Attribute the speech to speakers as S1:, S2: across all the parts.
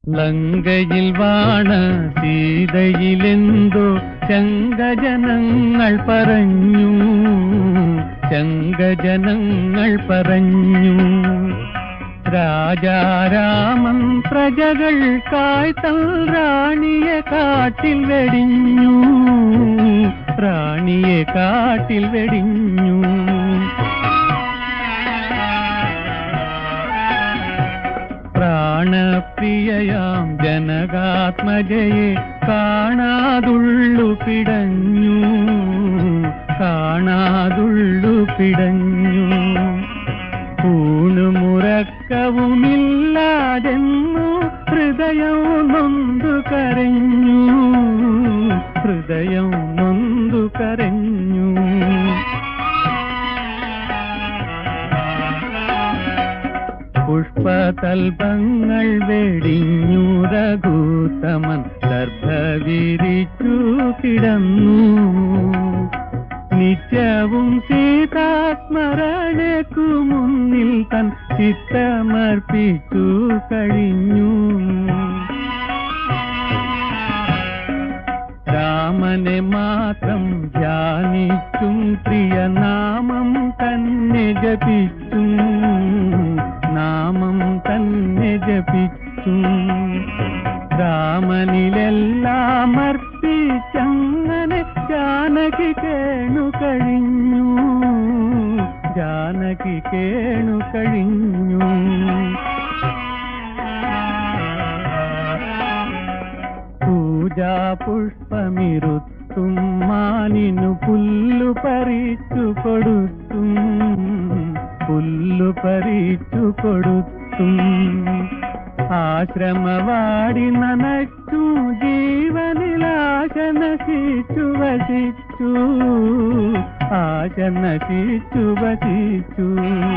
S1: ലങ്കയിൽ വാണ സീതയിലെന്തോ ശങ്കജനങ്ങൾ പറഞ്ഞു ശങ്കജനങ്ങൾ പറഞ്ഞു രാജാരാമൻ പ്രജകൾക്കായി തൽ റാണിയെ കാട്ടിൽ വെടിഞ്ഞു റാണിയെ കാട്ടിൽ വെടിഞ്ഞു പ്രാണപ്രിയയാം ജനകാത്മജയെ കാണാതുള്ളു പിടഞ്ഞു കാണാതുള്ളു പിടഞ്ഞു ൂണുമുറക്കവുമില്ലാതെന്നു ഹൃദയം നൊന്തു കരഞ്ഞു ഹൃദയം നൊന്തു കരഞ്ഞു പുഷ്പതൽപങ്ങൾ വെടിഞ്ഞു രഘൂത്തമൻ ദർഭവിരിച്ചു കിടന്നു നിത്യവും സീതാത്മരണക്കു മുന്നിൽ തൻ ചിത്തമർപ്പിച്ചു കഴിഞ്ഞു രാമനെ മാത്രം ധ്യാനിച്ചും പ്രിയനാമം തന്നെ ജപിച്ചും നാമം തന്നെ ജപിച്ചും രാമനിലെല്ലാം അർപ്പിച്ചങ്ങനെ ജാനകി കേണു കഴിഞ്ഞു ജാനകി കേണു കഴിഞ്ഞു പൂജാ പുഷ്പമിരുത്തും മാനിനു പുല്ലു പറിച്ചു കൊടുത്തും പുല്ലു പറിച്ചു കൊടുത്തും ആശ്രമവാടി നനച്ചു ജീവനിലാശ നശിച്ചു വസിച്ചു ആശ നശിച്ചു വസിച്ചു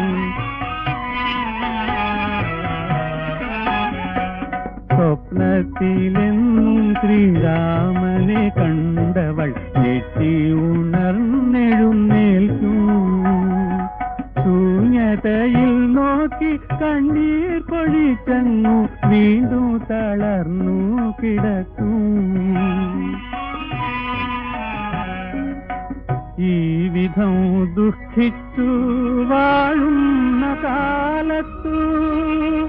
S1: സ്വപ്നത്തിലെന്നും ശ്രീരാമനെ കണ്ടവൾ ഞെട്ടി ഉണർന്നെഴുന്നേൽക്കും ശൂന്യതയിൽ നോക്കി കണ്ണീർ പൊഴിച്ചങ്ങു വീണ്ടും തളർന്നു കിടക്കും ഈ വിധം ദുഃഖിച്ചു വാഴുന്ന കാലത്തു